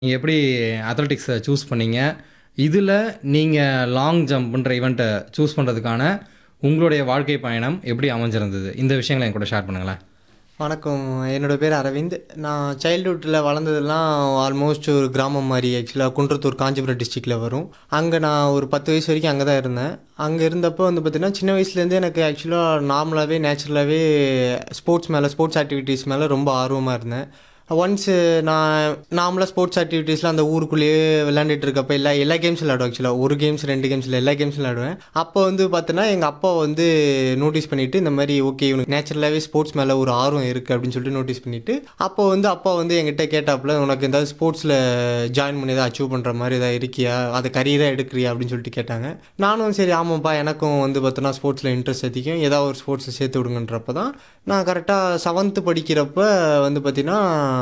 நீங்க எப்படி அத்லெட்டிக்ஸை சூஸ் பண்ணீங்க? இதில நீங்க லாங் ஜம்ப்ன்ற ஈவெண்ட்ட சூஸ் பண்றதுக்கான உங்களுடைய வாழ்க்கை பயணம் எப்படி அமைஞ்சிருந்தது? இந்த விஷயங்கள என் கூட ஷேர் பண்ணுங்களேன். வணக்கம். என்னோட பேர் அரவிந்த். நான் சைல்ட்ஹுட்டில வளர்ந்ததெல்லாம் ஆல்மோஸ்ட் ஒரு கிராமம் மாரி ஆக்சுவலா குன்றத்தூர் காஞ்சிபுரம் டிஸ்ட்ரிக்ட்ல வரும். அங்க நான் ஒரு 10 வயசு வரைக்கும் அங்க தான் இருந்தேன். அங்க இருந்தப்போ வந்து பார்த்தீங்கன்னா, சின்ன வயசுலேருந்தே எனக்கு ஆக்சுவலா நார்மலாவே, நேச்சுரலாவே ஸ்போர்ட்ஸ் மேல, ஸ்போர்ட்ஸ் ஆக்டிவிட்டீஸ் மேல ரொம்ப ஆர்வமா இருந்தேன். ஒன்ஸு நான் நார்மலா ஸ்போர்ட்ஸ் ஆக்டிவிட்டீஸ்ல அந்த ஊருக்குள்ளேயே விளையாண்டுட்டு இருக்கப்ப எல்லா எல்லா கேம்ஸும் விளையாடுவேன் ஆக்சுவலா. 1 கேம்ஸ், 2 கேம்ஸ் இல்ல எல்லா கேம்ஸும் விளையாடுவேன். அப்போ வந்து பார்த்தீன்னா, எங்க அப்பா வந்து நோட்டீஸ் பண்ணிட்டு, இந்த மாரி ஓகே இவனுக்கு நேச்சுரலாவே ஸ்போர்ட்ஸ் மேல ஒரு ஆர்வம் இருக்கு அப்படின்னு சொல்லிட்டு நோட்டீஸ் பண்ணிட்டு, அப்போ வந்து அப்பா வந்து என்கிட்ட கேட்டாப்புல, "உனக்கு ஏதாவது ஸ்போர்ட்ஸ்ல ஜாயின் பண்ணி ஏதாவது அச்சீவ் பண்ற மாரி ஏதாவது இருக்கியா? அத கரியரா எடுக்கிறியா?" அப்படின்னு சொல்லிட்டு கேட்டாங்க. நானும் சரி ஆமாப்பா எனக்கும் வந்து பார்த்தோன்னா ஸ்போர்ட்ஸ்ல இன்ட்ரெஸ்ட் அதிகம். ஏதாவது ஒரு ஸ்போர்ட்ஸ்ல சேர்த்து விடுங்கன்றப்ப தான், நான் கரெக்ட்டா 7த் படிக்கிறப்ப வந்து பார்த்தீங்கன்னா,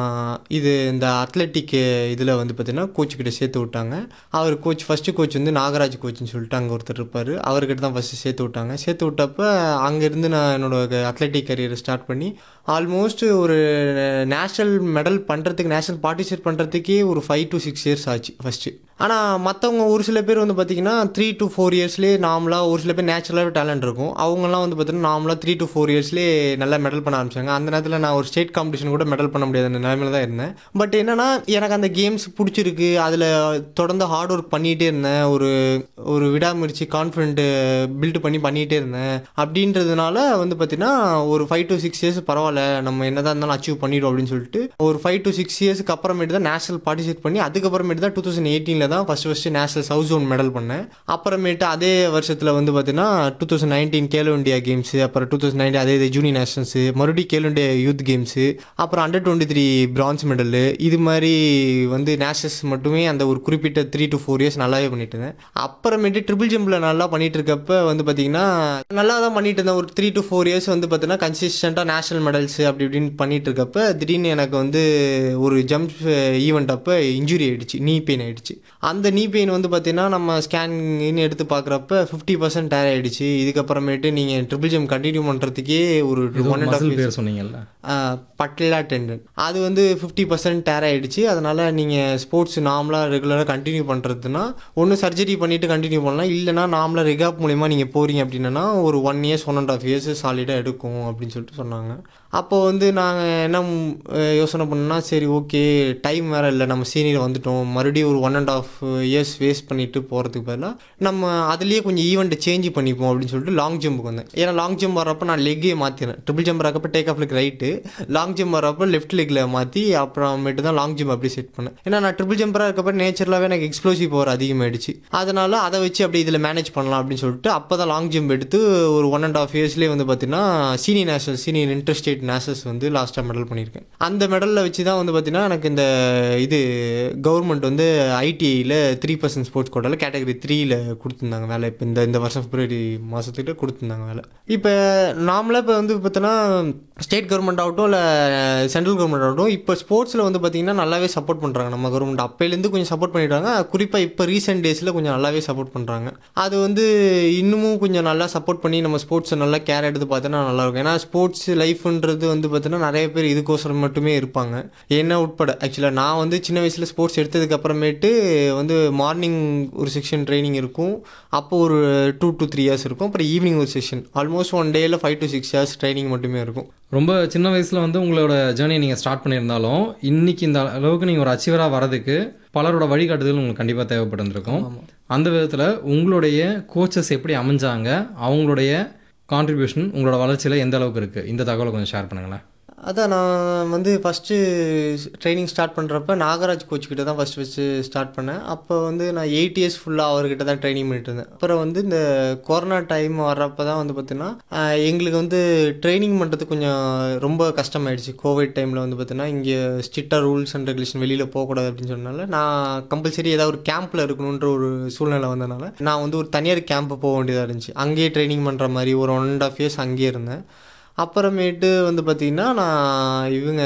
இது இந்த அத்லெட்டிக் இதில வந்து பார்த்தீங்கன்னா, கோச் கிட்ட சேர்த்து விட்டாங்க. அவர் கோச் ஃபர்ஸ்ட்டு கோச் வந்து நாகராஜ் கோச்ன்னு சொல்லிட்டு அங்க ஒருத்தர் இருப்பாரு. அவர்கிட்ட தான் ஃபர்ஸ்ட்டு சேர்த்து விட்டாங்க. சேர்த்து விட்டப்ப அங்கேருந்து நான் என்னோட அத்லெட்டிக் கரியர ஸ்டார்ட் பண்ணி, ஆல்மோஸ்ட் ஒரு நேஷனல் மெடல் பண்றதுக்கு, நேஷனல் பார்ட்டிசிபேட் பண்றதுக்கே ஒரு 5 டூ 6 இயர்ஸ் ஆச்சு ஃபர்ஸ்ட்டு. ஆனா மத்தவங்க ஒரு சில பேர் வந்து பார்த்தீங்கன்னா, 3 டூ 4 இயர்ஸ்லயே நார்மலா ஒரு சில பேர் நேச்சுரலாவே டேலண்ட் இருக்கும். அவங்கலாம் வந்து பார்த்தீங்கன்னா, நார்மலா 3 டூ 4 இயர்ஸ்லயே நல்லா மெடல் பண்ண ஆரம்பிச்சாங்க. அந்த நேரத்தில நான் ஒரு ஸ்டேட் காம்படிஷன் கூட மெடல் பண்ண முடியாத நிலைமையில தான் இருந்தேன். பட் என்னன்னா, எனக்கு அந்த கேம்ஸ் புடிச்சிருக்கு. அதில தொடர்ந்து ஹார்ட் ஒர்க் பண்ணிட்டே இருந்தேன். ஒரு ஒரு விடாமுயற்சி, கான்ஃபிடென்ட் பில்ட் பண்ணி பண்ணிட்டே இருந்தேன். அப்படின்றதுனால வந்து பார்த்தீங்கன்னா, ஒரு 5 டூ 6 இயர்ஸ் பரவால்ல. நம்ம என்னதான் இருந்தாலும் அச்சீவ் பண்ணிடுவோம் அப்படின்னு சொல்லிட்டு, ஒரு 5 டூ 6 இயர்ஸ்க்கு அப்புறமேட்டு தான் நேஷனல் பார்ட்டிசிபேட் பண்ணி, அதுக்கப்புறமேட்டு தான் 2018ல தான் first first national south zone medal பண்ணேன். அப்புறமேட்டு அதே வருஷத்தில வந்து பார்த்தீங்கன்னா, 2019 கேலோ இண்டியா கேம்ஸு, அப்புறம் 2019 அதே இது ஜூனியர் நேஷனல்ஸு, மறுபடியும் கேலோ இண்டியா யூத் கேம்ஸு, அப்புறம் அண்டர் 23 பிரான்ஸ் மெடலு, இது மாரி வந்து நேஷனல்ஸ் மட்டுமே அந்த ஒரு குறிப்பிட்ட 3 டூ 4 இயர்ஸ் நல்லாவே பண்ணிட்டு இருந்தேன். அப்புறமேட்டு ட்ரிபிள் ஜம்ப்ல நல்லா பண்ணிட்டு இருக்கப்ப வந்து பார்த்தீங்கன்னா, நல்லா தான் பண்ணிட்டு இருந்தேன். ஒரு 3 டூ 4 இயர்ஸ் வந்து பார்த்தீங்கன்னா, கன்சிஸ்டன்ட்டா நேஷனல் மெடல்ஸ் அப்படி இப்படின்னு பண்ணிட்டு இருக்கப்ப, திடீர்னு எனக்கு வந்து ஒரு ஜம்ப் ஈவென்ட் அப்ப இன்ஜுரி ஆயிடுச்சு. நீ பெயின் ஆயிடுச்சு. அந்த நீ பெயின் வந்து பார்த்தீங்கன்னா, நம்ம ஸ்கேனிங்ன்னு எடுத்து பார்க்குறப்ப 50% டேர் ஆயிடுச்சு. இதுக்கப்புறமேட்டு நீங்க ட்ரிபிள் ஜம்ப் கன்டின்யூ பண்றதுக்கே ஒரு ஏதோ 1 1/2 மசில் இயர்ஸ் பேர் சொன்னீங்கல்ல? ஆ பட்லா டெண்டன். அது வந்து 50% டேர் ஆயிடுச்சு. அதனால நீங்க ஸ்போர்ட்ஸ் நார்மலா ரெகுலரா கன்டின்யூ பண்றதுன்னா, ஒண்ணு சர்ஜரி பண்ணிட்டு கன்டின்யூ பண்ணலாம். இல்லன்னா நார்மலா ரிஹாப் மூலியமா நீங்க போறீங்க அப்படின்னன்னா, ஒரு 1 இயர்ஸ், 1 1/2 இயர்ஸ் சாலிடா எடுக்கும் அப்படின்னு சொல்லிட்டு சொன்னாங்க. அப்போ வந்து நாங்க என்ன யோசனை பண்ணோம்னா, சரி ஓகே டைம் வேற இல்ல. நம்ம சீனியர் வந்துட்டோம். மறுபடியும் ஒரு 1 1/2 இயர்ஸ் வேஸ்ட் பண்ணிட்டு போறதுக்கு பதிலா, நம்ம அதிலேயே கொஞ்சம் ஈவென்ட்ட சேஞ்ச் பண்ணிப்போம் அப்படின்னு சொல்லிட்டு லாங் ஜம்ப்க்கு வந்தேன். ஏன்னா லாங் ஜம்ப் வர்றப்ப நான் லெக்கே மாத்தினேன். ட்ரிபிள் ஜம்ப் வரப்ப take off leg right. Long jump வரப்ப லெஃப்ட் லெக்ல மாத்தி, அப்புறமேட்டு தான் லாங் ஜம்ப் அப்படியே செட் பண்ணேன். ஏன்னா நான் ட்ரிபிள் ஜம்பரா இருக்கப்ப நேச்சுரலாவே எனக்கு எக்ஸ்ப்ளோசிவ் பவர் அதிகமாயிடுச்சு. அதனால அத வச்சு அப்படியே இதில மேனேஜ் பண்ணலாம் அப்படின்னு சொல்லிட்டு, அப்ப தான் லாங் ஜம்ப் எடுத்து ஒரு 1 1/2 இயர்ஸ்லயே வந்து பார்த்தீங்கன்னா, senior national, senior inter state nationals வந்து லாஸ்ட்டா மெடல் பண்ணியிருக்கேன். அந்த மெடல்ல வச்சு தான் வந்து பார்த்தீங்கன்னா, எனக்கு இந்த இது கவர்மெண்ட் வந்து ஐடிஐல 3% ஸ்போர்ட்ஸ் கோட்டால கேட்டகரி 3ல குடுத்துருந்தாங்க வேலை. இப்ப இந்த இந்த வருஷம் பிப்ரவரி மாசத்துக்கிட்ட குடுத்துருந்தாங்க வேலை. இப்ப நார்மலா இப்ப வந்து பார்த்தோன்னா, ஸ்டேட் கவர்மெண்ட் ஆகட்டும், இல்ல சென்ட்ரல் கவர்மெண்ட் ஆகட்டும், இப்ப ஸ்போர்ட்ஸ்ல வந்து பார்த்தீங்கன்னா, நல்லாவே சப்போர்ட் பண்றாங்க நம்ம கவர்மெண்ட். அப்பைலேருந்து கொஞ்சம் சப்போர்ட் பண்ணிட்டாங்க. குறிப்பா இப்ப ரீசென்ட் டேஸ்ல கொஞ்சம் நல்லாவே சப்போர்ட் பண்றாங்க. அது வந்து இன்னமும் கொஞ்சம் நல்லா சப்போர்ட் பண்ணி நம்ம ஸ்போர்ட்ஸ நல்லா கேர் எடுத்து பார்த்தோன்னா நல்லாயிருக்கும். ஏன்னா ஸ்போர்ட்ஸ் லைஃப்ன்றது வந்து பார்த்தீங்கன்னா, நெறைய பேர் இதுக்கோசரம் மட்டுமே இருப்பாங்க. என்ன உட்பட. ஆக்சுவலா நான் வந்து சின்ன வயசுல ஸ்போர்ட்ஸ் எடுத்ததுக்கு அப்புறமேட்டு வந்து மார்னிங் ஒரு செக்ஷன் ட்ரெய்னிங் இருக்கும். அப்போ ஒரு 2 டூ 3 இயர்ஸ் இருக்கும். அப்புறம் ஈவினிங் ஒரு செக்ஷன். ஆல்மோஸ்ட் 1 டேல 5 டூ 6 ஹார்ஸ் ட்ரெய்னிங் மட்டுமே இருக்கும். ரொம்ப சின்ன வயசுல வந்து உங்களோட ஜர்னிய நீங்க ஸ்டார்ட் பண்ணியிருந்தாலும், இன்னைக்கு இந்த அளவுக்கு நீங்க ஒரு அச்சீவரா வரதுக்கு, பலரோட வழிகாட்டுதல் உங்களுக்கு கண்டிப்பா தேவைப்பட்டிருந்திருக்கும். ஆமா. அந்த விதத்தில உங்களுடைய கோச்சஸ் எப்படி அமைஞ்சாங்க? அவங்களுடைய கான்ட்ரிபியூஷன் உங்களோட வளர்ச்சியில எந்த அளவுக்கு இருக்கு? இந்த தகவல கொஞ்சம் ஷேர் பண்ணுங்களேன். அதான் நான் வந்து ஃபர்ஸ்ட்டு ட்ரெய்னிங் ஸ்டார்ட் பண்றப்ப, நாகராஜ் கோச் கிட்ட தான் ஃபர்ஸ்ட் ஃபர்ஸ்ட்டு ஸ்டார்ட் பண்ணேன். அப்போ வந்து நான் 8 இயர்ஸ் ஃபுல்லா அவர்கிட்ட தான் ட்ரெய்னிங் பண்ணிட்டு இருந்தேன். அப்புறம் வந்து இந்த கொரோனா டைம் வர்றப்ப தான் வந்து பார்த்தீங்கன்னா, அ எங்களுக்கு வந்து ட்ரெய்னிங் பண்றதுக்கு கொஞ்சம் ரொம்ப கஷ்டமாயிடுச்சு. கோவிட் டைம்ல வந்து பார்த்தீங்கன்னா, இங்க ஸ்ட்ரிக்ட்டா ரூல்ஸ் அண்ட் ரெகுலேஷன் வெளியில போகக்கூடாது அப்படின்னு சொன்னனால, நான் கம்பல்சரி ஏதாவது ஒரு கேம்ப்ல இருக்கணுன்ற ஒரு சூழ்நிலை வந்தனால, நான் வந்து ஒரு தனியார் கேம்ப் போ வேண்டியதா இருந்துச்சு. அங்கேயே ட்ரெய்னிங் பண்ற மாரி ஒரு 1 1/2 இயர்ஸ் அங்கேயே இருந்தேன். அப்புறமேட்டு வந்து பார்த்தீங்கன்னா, நான் இவங்க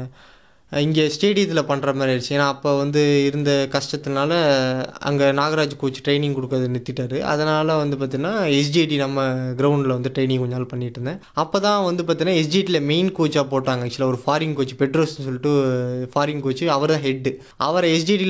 இங்கே ஸ்டேடியத்தில் பண்ணுற மாதிரி ஆயிடுச்சு. ஏன்னா அப்போ வந்து இருந்த கஷ்டத்தினால அங்கே நாகராஜ் கோச் ட்ரைனிங் கொடுக்கறத நிறுத்திட்டாரு. அதனால் வந்து பார்த்தீங்கன்னா எஸ்ஜிடி நம்ம கிரவுண்டில் வந்து ட்ரைனிங் கொஞ்ச நாள் பண்ணிட்டு இருந்தேன். அப்போ தான் வந்து பார்த்தீங்கன்னா எஸ்ஜிடியில் மெயின் கோச்சாக போட்டாங்க. ஆக்சுவலாக ஒரு ஃபாரின் கோச் பெட்ரோஸ்னு சொல்லிட்டு ஃபாரின் கோச் அவர் தான் ஹெட்டு. அவரை எஸ்ஜிடியில்